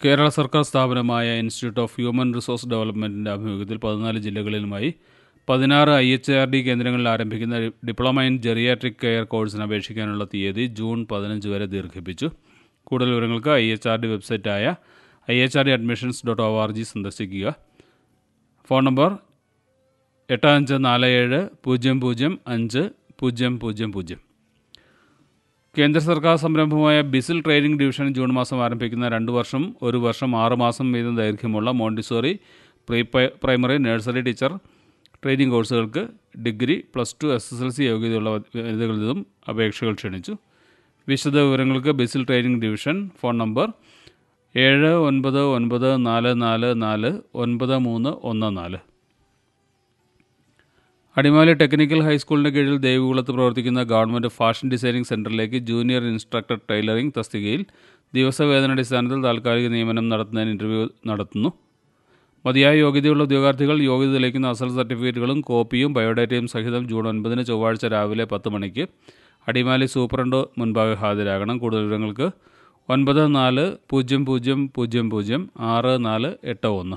കേരള സർക്കാർ സ്ഥാപനമായ institute of human resource ഡെവലപ്മെൻറ്റിൻ്റെ ആഭിമുഖ്യത്തിൽ പതിനാല് ജില്ലകളിലുമായി പതിനാറ് ഐ എച്ച് ആർ ഡി കേന്ദ്രങ്ങളിൽ ആരംഭിക്കുന്ന ഡിപ്ലോമ ഇൻ ജെറിയാട്രിക് കെയർ കോഴ്സിന് അപേക്ഷിക്കാനുള്ള തീയതി ജൂൺ പതിനഞ്ച് വരെ ദീർഘിപ്പിച്ചു കൂടുതൽ വിവരങ്ങൾക്ക് ഐ എച്ച് ആർ ഡി വെബ്സൈറ്റായ I H R D admissions dot O R G സന്ദർശിക്കുക ഫോൺ നമ്പർ എട്ട് അഞ്ച് നാല് ഏഴ് പൂജ്യം പൂജ്യം അഞ്ച് പൂജ്യം പൂജ്യം പൂജ്യം കേന്ദ്ര സർക്കാർ സംരംഭമായ ബിസിൽ ട്രെയിനിംഗ് ഡിവിഷൻ ജൂൺ മാസം ആരംഭിക്കുന്ന രണ്ട് വർഷം ഒരു വർഷം ആറ് മാസം വീതം ദൈർഘ്യമുള്ള Montessori pre pri- primary nursery teacher training കോഴ്സുകൾക്ക് degree plus two S S L C യോഗ്യതയുള്ള വനിതകളിൽ നിന്നും അപേക്ഷകൾ ക്ഷണിച്ചു വിശദ വിവരങ്ങൾക്ക് ബിസിൽ ട്രെയിനിംഗ് ഡിവിഷൻ ഫോൺ നമ്പർ ഏഴ് ഒൻപത് ഒൻപത് നാല് നാല് നാല് ഒൻപത് മൂന്ന് ഒന്ന് നാല് അടിമാലി ടെക്നിക്കൽ ഹൈസ്കൂളിന് കീഴിൽ ദേവികുളത്ത് പ്രവർത്തിക്കുന്ന ഗവൺമെൻറ് ഫാഷൻ ഡിസൈനിംഗ് സെൻറ്ററിലേക്ക് ജൂനിയർ ഇൻസ്ട്രക്ടർ ടൈലറിംഗ് തസ്തികയിൽ ദിവസവേതനാടിസ്ഥാനത്തിൽ താൽക്കാലിക നിയമനം നടത്തുന്നതിന് ഇൻ്റർവ്യൂ നടത്തുന്നു മതിയായ യോഗ്യതയുള്ള ഉദ്യോഗാർത്ഥികൾ യോഗ്യത തെളിയിക്കുന്ന അസൽ സർട്ടിഫിക്കറ്റുകളും കോപ്പിയും ബയോഡാറ്റയും സഹിതം ജൂൺ ഒൻപതിന് ചൊവ്വാഴ്ച രാവിലെ പത്ത് മണിക്ക് അടിമാലി സൂപ്രണ്ട് മുൻപാകെ ഹാജരാകണം കൂടുതൽ വിവരങ്ങൾക്ക് ഒൻപത് നാല് പൂജ്യം പൂജ്യം പൂജ്യം പൂജ്യം ആറ് നാല് എട്ട് ഒന്ന്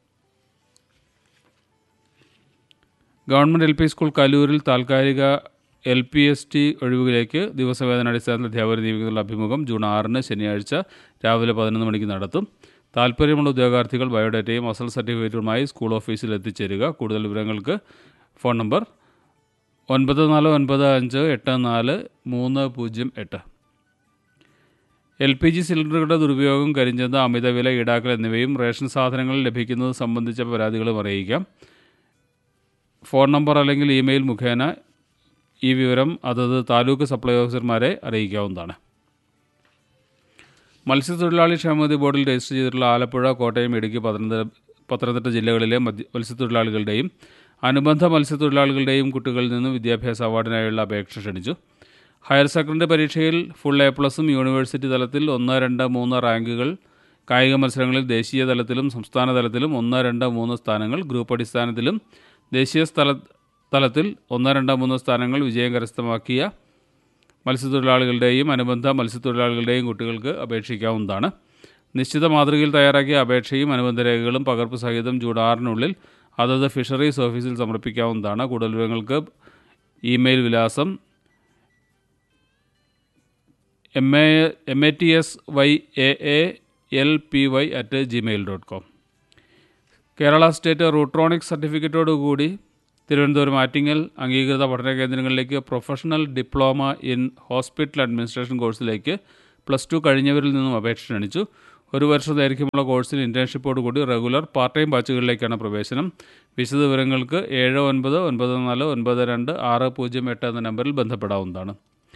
ഗവൺമെൻറ് എൽ പി സ്കൂൾ കലൂരിൽ താൽക്കാലിക എൽ പി എസ് ടി ഒഴിവുകളിലേക്ക് ദിവസവേതനാടിസ്ഥാനത്തിൽ അധ്യാപകരെ നിയമിക്കുന്ന അഭിമുഖം ജൂൺ ആറിന് ശനിയാഴ്ച രാവിലെ പതിനൊന്ന് മണിക്ക് നടത്തും താൽപ്പര്യമുള്ള ഉദ്യോഗാർത്ഥികൾ ബയോഡാറ്റയും അസൽ സർട്ടിഫിക്കറ്റുമായി സ്കൂൾ ഓഫീസിൽ എത്തിച്ചേരുക കൂടുതൽ വിവരങ്ങൾക്ക് ഫോൺ നമ്പർ ഒൻപത് നാല് ഒൻപത് അഞ്ച് എട്ട് നാല് മൂന്ന് പൂജ്യം എട്ട് എൽ പി ജി സിലിണ്ടറുകളുടെ ദുരുപയോഗം കരിഞ്ചന്ത അമിതവില ഈടാക്കൽ എന്നിവയും റേഷൻ സാധനങ്ങൾ ലഭിക്കുന്നത് സംബന്ധിച്ച പരാതികളും അറിയിക്കാം ഫോൺ നമ്പർ അല്ലെങ്കിൽ ഇമെയിൽ മുഖേന ഈ വിവരം അതത് താലൂക്ക് സപ്ലൈ ഓഫീസർമാരെ അറിയിക്കാവുന്നതാണ് മത്സ്യത്തൊഴിലാളി ക്ഷേമനിധി ബോർഡിൽ രജിസ്റ്റർ ചെയ്തിട്ടുള്ള ആലപ്പുഴ കോട്ടയം ഇടുക്കി പത്തനംതിട്ട പത്തനംതിട്ട ജില്ലകളിലെ മധ്യ മത്സ്യത്തൊഴിലാളികളുടെയും അനുബന്ധ മത്സ്യത്തൊഴിലാളികളുടെയും കുട്ടികളിൽ നിന്നും വിദ്യാഭ്യാസ അവാർഡിനായുള്ള അപേക്ഷ ക്ഷണിച്ചു ഹയർ സെക്കൻഡറി പരീക്ഷയിൽ ഫുൾ എ പ്ലസും യൂണിവേഴ്സിറ്റി തലത്തിൽ ഒന്ന് രണ്ട് മൂന്ന് റാങ്കുകൾ കായിക മത്സരങ്ങളിൽ ദേശീയ തലത്തിലും സംസ്ഥാന തലത്തിലും ഒന്ന് രണ്ട് മൂന്ന് സ്ഥാനങ്ങൾ ഗ്രൂപ്പ് അടിസ്ഥാനത്തിലും ദേശീയ സ്ഥല തലത്തിൽ ഒന്ന് രണ്ട് മൂന്ന് സ്ഥാനങ്ങൾ വിജയം കരസ്ഥമാക്കിയ മത്സ്യത്തൊഴിലാളികളുടെയും അനുബന്ധ മത്സ്യത്തൊഴിലാളികളുടെയും കുട്ടികൾക്ക് അപേക്ഷിക്കാവുന്നതാണ് നിശ്ചിത മാതൃകയിൽ തയ്യാറാക്കിയ അപേക്ഷയും അനുബന്ധ രേഖകളും പകർപ്പ് സഹിതം ജൂൺ ആറിനുള്ളിൽ അതത് ഫിഷറീസ് ഓഫീസിൽ സമർപ്പിക്കാവുന്നതാണ് കൂടുതൽ വിവരങ്ങൾക്ക് ഇമെയിൽ വിലാസം M A M A T S Y A A L P Y at Gmail dot com Kerala state Rutronix സർട്ടിഫിക്കറ്റോടുകൂടി തിരുവനന്തപുരം ആറ്റിങ്ങൽ അംഗീകൃത പഠന കേന്ദ്രങ്ങളിലേക്ക് professional diploma in hospital administration കോഴ്സിലേക്ക് പ്ലസ് ടു കഴിഞ്ഞവരിൽ നിന്നും അപേക്ഷ ക്ഷണിച്ചു ഒരു വർഷ ദൈർഘ്യമുള്ള കോഴ്സിൽ ഇൻറ്റേൺഷിപ്പോട് കൂടി റെഗുലർ പാർട്ട് ടൈം ബാച്ചുകളിലേക്കാണ് പ്രവേശനം വിശദ വിവരങ്ങൾക്ക് ഏഴ് ഒൻപത് ഒൻപത് നാല് ഒൻപത് രണ്ട് ആറ് പൂജ്യം എട്ട് എന്ന നമ്പറിൽ ബന്ധപ്പെടാവുന്നതാണ്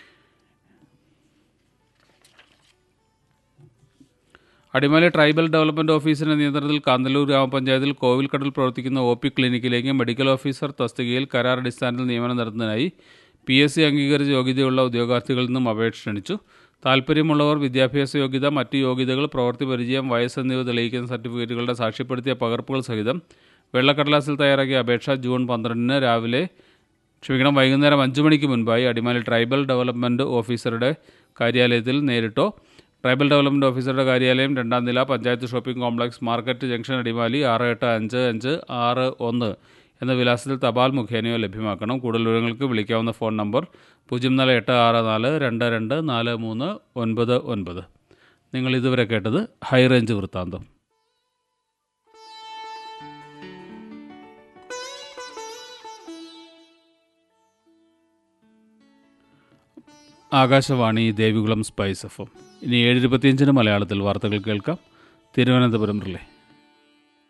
അടിമാലി ട്രൈബൽ ഡെവലപ്മെൻറ്റ് ഓഫീസിൻ്റെ നിയന്ത്രണത്തിൽ കാന്തല്ലൂർ ഗ്രാമപഞ്ചായത്തിൽ കോവിൽക്കടൽ പ്രവർത്തിക്കുന്ന ഒ പി ക്ലിനിക്കിലേക്ക് മെഡിക്കൽ ഓഫീസർ തസ്തികയിൽ കരാർ അടിസ്ഥാനത്തിൽ നിയമനം നടത്തുന്നതിനായി പി എസ് സി അംഗീകരിച്ച യോഗ്യതയുള്ള ഉദ്യോഗാർത്ഥികളിൽ നിന്നും അപേക്ഷ ക്ഷണിച്ചു താൽപ്പര്യമുള്ളവർ വിദ്യാഭ്യാസ യോഗ്യത മറ്റ് യോഗ്യതകൾ പ്രവൃത്തി പരിചയം വയസ്സ് എന്നിവ തെളിയിക്കുന്ന സർട്ടിഫിക്കറ്റുകളുടെ സാക്ഷ്യപ്പെടുത്തിയ പകർപ്പുകൾ സഹിതം വെള്ളക്കടലാസിൽ തയ്യാറാക്കിയ അപേക്ഷ ജൂൺ പന്ത്രണ്ടിന് രാവിലെ ക്ഷമിക്കണം വൈകുന്നേരം അഞ്ച് മണിക്ക് മുൻപായി അടിമാലി ട്രൈബൽ ഡെവലപ്മെൻറ്റ് ഓഫീസറുടെ കാര്യാലയത്തിൽ നേരിട്ടോ ട്രൈബൽ ഡെവലപ്മെൻറ്റ് ഓഫീസറുടെ കാര്യാലയം രണ്ടാം നില panchayat shopping complex market junction Adimali ആറ് എട്ട് അഞ്ച് അഞ്ച് ആറ് ഒന്ന് എന്ന വിലാസത്തിൽ തപാൽ മുഖേനയോ ലഭ്യമാക്കണം കൂടുതൽ വിവരങ്ങൾക്ക് വിളിക്കാവുന്ന ഫോൺ നമ്പർ പൂജ്യം നാല് എട്ട് ആറ് നാല് രണ്ട് രണ്ട് നാല് മൂന്ന് ഒൻപത് ഒൻപത് നിങ്ങൾ ഇതുവരെ കേട്ടത് ഹൈ റേഞ്ച് വൃത്താന്തം Akashvani Devikulam spice F M ഇനി ഏഴ് ഇരുപത്തിയഞ്ചിന് മലയാളത്തിൽ വാർത്തകൾ കേൾക്കാം തിരുവനന്തപുരം റിലേ